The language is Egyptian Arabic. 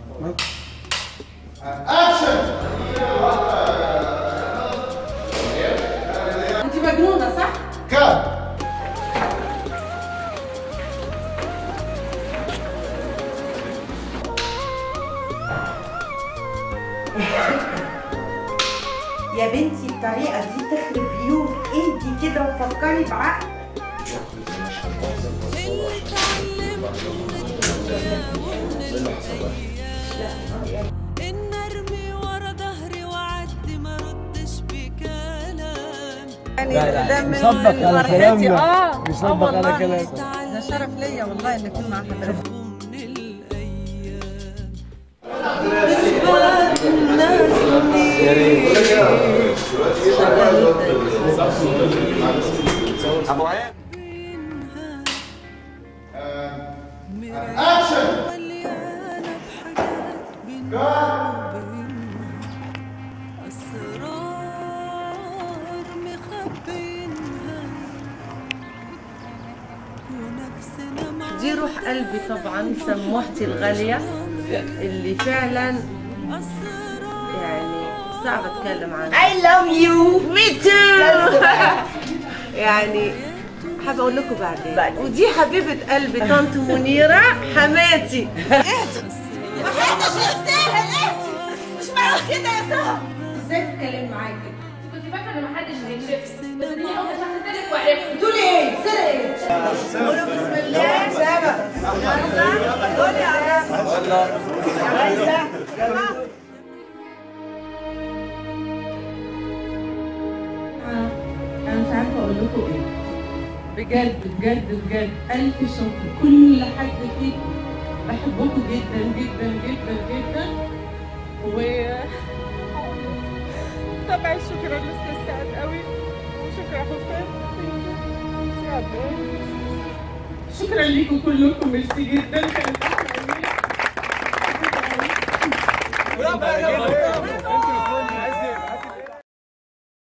انت مجنونه صح؟ كات يا بنتي الطريقه دي تخرب بيوت اهدي كده وفكري بعقل ان ارمي ورا ظهري وعدي ما ردش بكلام مصدق على كلامنا مصدق على كلامنا ده شرف ليا والله ان اكون مع حضرتك من الايام مليانه بحاجات بينا وبينها اسرار مخبينها ونفسنا مع دي روح قلبي طبعا سموحتي الغالية اللي فعلا يعني صعب اتكلم عنها I love you me too يعني حابة اقول لكم بعدين ودي حبيبة قلبي طنط منيرة حماتي ازاي تتكلم معايا كده؟ كنت فاكره ان محدش هيكشف بس دي اول ما لك وعرفت بتقولي ايه؟ سرقت قولوا بسم الله سبب قولي يا عايزه انا مش عارفه اقول لكم ايه بجد بجد بجد الف شكر كل حد فيكم بحبكم جدا جدا جدا جدا و طبعا شكرا لاستاذ سعد قوي وشكرا حسام سعد شكرا ليكم كلكم ميرسي جدا كانت احلى أيام.